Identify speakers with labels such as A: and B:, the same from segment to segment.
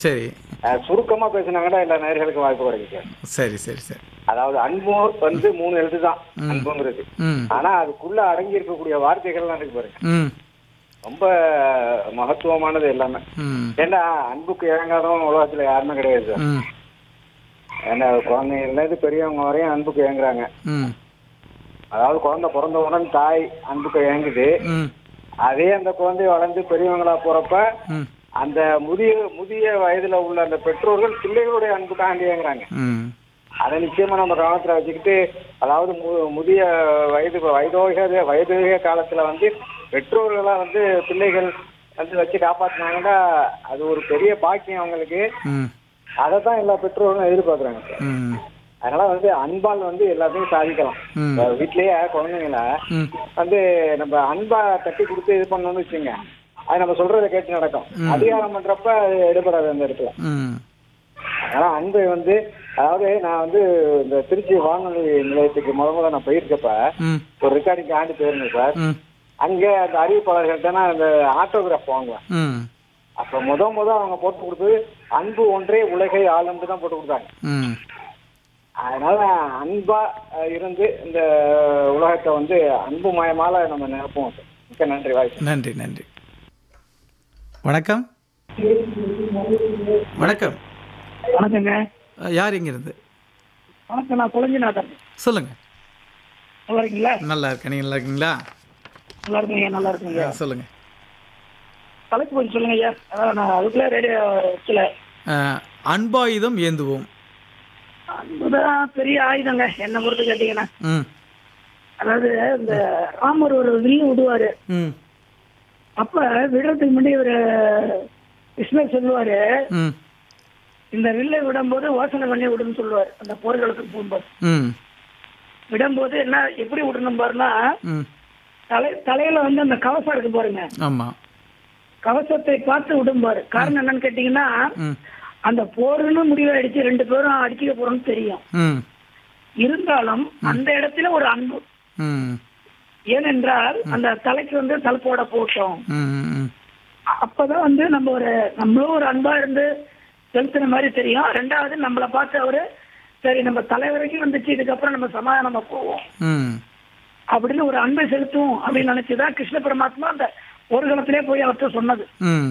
A: சரி
B: அஹ், சுருக்கமா பேசினாங்கன்னா எல்லா நேர்களுக்கும் வாய்ப்பு கிடைக்கும்
A: சரி சரி சரி
B: அதாவது அன்பு வந்து மூணு எழுத்து தான் அன்புங்கிறது
A: ம்
B: ஆனா அதுக்குள்ள அடங்கி இருக்கக்கூடிய வார்த்தைகள்லாம் இருக்கு பாருங்க
A: ம்
B: ரொம்ப மகத்துவமானது எல்லாமே
A: ம்
B: ஏன்னா அன்புக்கு இறங்காதவங்க உலகத்துல யாருமே கிடையாது சார்
A: ம்
B: ஏன்னா குழந்தைங்கலேருந்து பெரியவங்க வரையும் அன்புக்கு இயங்குறாங்க
A: ம்
B: அதாவது குழந்தை பிறந்தவுடன் தாய் அன்புக்கு இயங்குது
A: ம்
B: அதே அந்த குழந்தை வளர்ந்து பெரியவங்களா போறப்ப
A: ம்
B: அந்த முதிய முதிய வயதுல உள்ள அந்த பெற்றோர்கள் பிள்ளைகளுடைய அன்புக்காண்டி இயங்குறாங்க
A: ம்
B: அதை நிச்சயமா நம்ம கவனத்துல வச்சுக்கிட்டு அதாவது மு- முதிய வயது வயதோக வயதோக காலத்துல வந்து பெற்றோர்களா வந்து பிள்ளைகள் வந்து வச்சு காப்பாத்தினாங்கன்னா அது ஒரு பெரிய பாக்கியம் அவங்களுக்கு
A: ம்
B: அதை தான் எல்லா பெற்றோர்களும் எதிர்பார்க்கறாங்க சார்
A: ம்
B: அதனால வந்து அன்பால் வந்து எல்லாத்தையும் சாதிக்கலாம்
A: ம்.
B: இப்ப வீட்லயே குழந்தைங்கள
A: ம்
B: வந்து நம்ம அன்பா தட்டி கொடுத்து இது பண்ணணும்னு வச்சுங்க அது நம்ம சொல்றதை கேட்டு நடக்கும் அதிகாரம் பண்றப்ப அது எடுபடாது அந்த இடத்துல
A: ம்
B: அதனால அன்பை வந்து அதாவது நான் வந்து இந்த திருச்சி வானொலி நிலையத்துக்கு முத முதல்ல நான் போயிருக்கப்ப
A: ம்
B: ஒரு ரெக்கார்டிங் ஆண்டு போயிருந்தேன் சார்
A: ம்
B: அங்க அந்த அறிவிப்பாளர்கள்ட்ட நான் அந்த ஆட்டோகிராஃப் வாங்குவேன்
A: ம்
B: அப்ப முத முத அவங்க போட்டு கொடுத்தது அன்பு ஒன்றே உலகை ஆளும்னு தான் போட்டு கொடுத்தாங்க
A: ம்
B: அதனால அன்பா அஹ், இருந்து இந்த உலகத்தை வந்து அன்பு மயமால நம்ம நினைப்போம் சார். மிக்க நன்றி வாய்ப்பு
A: நன்றி நன்றி வணக்கம் வணக்கம்
C: வணக்கங்க
A: அஹ், யார் இங்கிருந்து
C: வணக்கம் நான் குழஞ்சிநாதன்
A: சொல்லுங்க
C: நல்லா இருக்கீங்களா
A: நல்லா இருக்கேன் நீங்கள் நல்லா இருக்கீங்களா
C: நல்லா இருக்குங்க நல்லா இருக்குங்க
A: அஹ், சொல்லுங்க
C: தலைப்பு கொஞ்சம் சொல்லுங்க ஐயா அதான் நான் அதுக்குள்ள ரேடியோ வச்சல
A: அஹ், அன்பாயுதம் ஏந்துவோம்
C: அதுதான் பெரிய ஆயுதங்க என்னை பொறுத்து கேட்டீங்கன்னா
A: ம்
C: அதாவது இந்த ராமர் ஒரு வில்லு விடுவாரு
A: ம்
C: அப்ப விடுறதுக்கு முன்னாடி ஒரு கிருஷ்ணர் சொல்லுவாரு
A: ம்
C: இந்த வில்லை விடும்போது யோசனை பண்ணி விடுன்னு சொல்லுவாரு அந்த போர்களுக்கு போகும்போது
A: ம்
C: விடும்போது என்ன எப்படி விடணும் பாருன்னா
A: ம்
C: தலை தலையில வந்து அந்த கவசம் இருக்கு பாருங்க
A: ஆமாம்
C: கவசத்தை பார்த்து விடும்பாரு காரணம் என்னன்னு கேட்டீங்கன்னா
A: ம்
C: அந்த போர்னு முடிவாயிடுச்சு ரெண்டு பேரும் அடிச்சுக்க போறோம்னு தெரியும்
A: ம்
C: இருந்தாலும் அந்த இடத்துல ஒரு அன்பு
A: ம்
C: ஏனென்றால் அந்த தலைக்கு வந்து தலைப்போட போட்டோம்
A: ம் ம்
C: அப்பதான் வந்து நம்ம ஒரு நம்மளும் ஒரு அன்பா இருந்து செலுத்தின மாதிரி தெரியும் ரெண்டாவது நம்மளை பார்த்து அவரு சரி நம்ம தலை வரைக்கும் வந்துச்சு இதுக்கப்புறம் நம்ம சமாதானமா போவோம்
A: ம்
C: அப்படின்னு ஒரு அன்பை செலுத்துவோம் அப்படின்னு நினைச்சுதான் கிருஷ்ண பரமாத்மா அந்த ஒரு காலத்திலே போய் அவர்கிட்ட சொன்னது
A: ம்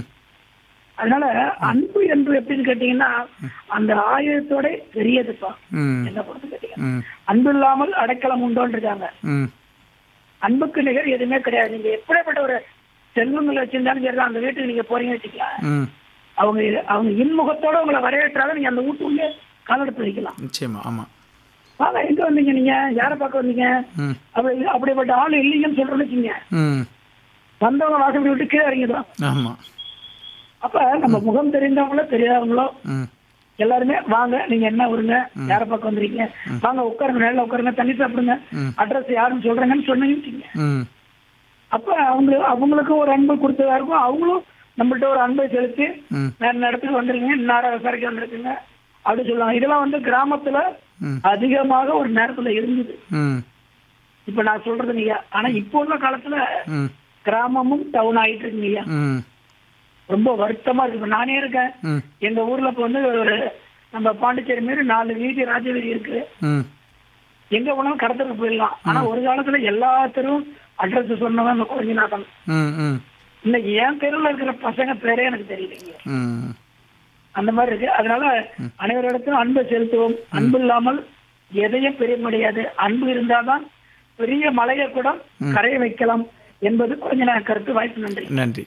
C: அதனால அன்பு என்று எப்படின்னு கேட்டீங்கன்னா அந்த ஆயுதத்தோட பெரியதுப்பா
A: ம்
C: என்ன பொறுத்து கேட்டீங்கன்னா
A: ம்
C: அன்பு இல்லாமல் அடைக்கலம் உண்டோன்னு இருக்காங்க
A: ம்
C: அன்புக்கு நிகர் எதுவுமே கிடையாது நீங்க எப்படிப்பட்ட ஒரு செல்வங்களை வச்சிருந்தாலும் சரி அந்த வீட்டுக்கு நீங்க போறீங்க வச்சுக்கலாம்
A: ம்
C: அவங்க அவங்க இன்முகத்தோட உங்களை வரவேற்றாலும் நீங்க அந்த வீட்டுக்குள்ளே காலெடுத்து வைக்கலாம்
A: நிச்சயமா ஆமாம்
C: வாங்க எங்க வந்தீங்க நீங்க யாரை பார்க்க வந்தீங்க
A: ம்
C: அப்படி அப்படிப்பட்ட ஆள் இல்லைங்கன்னு சொல்றேன்னு வச்சுங்க
A: ம்
C: வந்தவங்க வாசப்படி விட்டு கீழே இறங்கிடும்
A: ஆமாம்
C: அப்ப நம்ம முகம் தெரிந்தவங்களோ தெரியாதவங்களோ
A: ம்
C: எல்லாருமே வாங்க நீங்க என்ன வருங்க யாரை பார்க்க வந்துருக்கீங்க வாங்க உட்காருங்க நேரில் உட்காருங்க தண்ணி சாப்பிடுங்க
A: ம்.
C: அட்ரஸ் யாருன்னு சொல்றேங்கன்னு சொன்னீங்கன்னு வச்சுங்க
A: ம்
C: அப்ப அவங்க அவங்களுக்கு ஒரு அன்பு கொடுத்ததா இருக்கும் அவங்களும் நம்மள்ட்ட ஒரு அன்பை செலுத்தி
A: ம்
C: வேற இடத்துக்கு வந்துருங்க இன்னார விசாரிக்க வந்திருக்குங்க அப்படி சொல்லுவாங்க இதெல்லாம் வந்து கிராமத்துல
A: ம்.
C: அதிகமாக ஒரு நேரத்துல இருந்தது
A: ம்
C: இப்ப நான் சொல்றது நீங்க ஆனா இப்போ உள்ள காலத்துல
A: ம்
C: கிராமமும் டவுன் ஆயிட்டு இருக்குங்க ஐயா
A: ம்
C: ரொம்ப வருத்தமா இருக்கு இப்ப நானே இருக்கேன்
A: ம்
C: எங்க ஊர்ல இப்ப வந்து ஒரு நம்ம பாண்டிச்சேரி மாரி நாலு வீதி ராஜ வீதி இருக்கு
A: ம்
C: எங்க போனாலும் கடத்தலுக்கு போயிடலாம் ஆனா ஒரு காலத்துல எல்லா தெருவும் அட்ரஸ் சொன்னவன் அந்த குழந்தைநாதன்
A: ம் ம்
C: இன்னைக்கு என் தெருவுல இருக்கிற பசங்க பேரே எனக்கு தெரியலைங்க
A: ம்
C: அந்த மாதிரி இருக்கு அதனால அனைவரிடத்திலும் அன்பை செலுத்துவோம் அன்பு இல்லாமல் எதையும் பெரிய முடியாது அன்பு இருந்தால்தான் பெரிய மலையை கூட கரைய வைக்கலாம் என்பது கொஞ்ச நேரம் கருத்து வாய்ப்பு நன்றி
A: நன்றி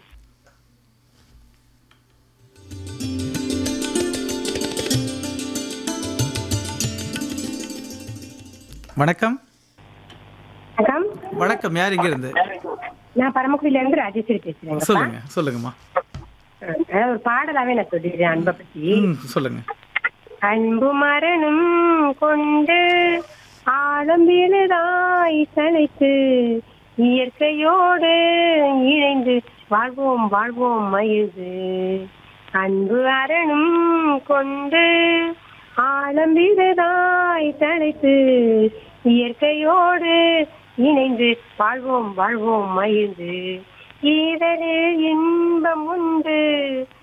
A: வணக்கம்
D: வணக்கம்
A: வணக்கம் யார் இங்கிருந்து
D: நான் பரமக்குடியில இருந்து ராஜேஸ்வரி பேசுறேங்க
A: சொல்லுங்க சொல்லுங்கம்மா
D: அஹ் ஒரு பாடலாவே நான் சொல்லிடுறேன் அன்பை பத்தி
A: ம் சொல்லுங்க
D: அன்பு மரணம் கொண்டு ஆழம்பிலதாய் சளைத்து இயற்கையோடு இணைந்து வாழ்வோம் வாழ்வோம் மகிழ்ந்து அன்பு அரணும் கொண்டு ஆழம்பிலதாய் தழைத்து இயற்கையோடு இணைந்து வாழ்வோம் வாழ்வோம் மகிழ்ந்து ஈதலில் இன்பம் உண்டு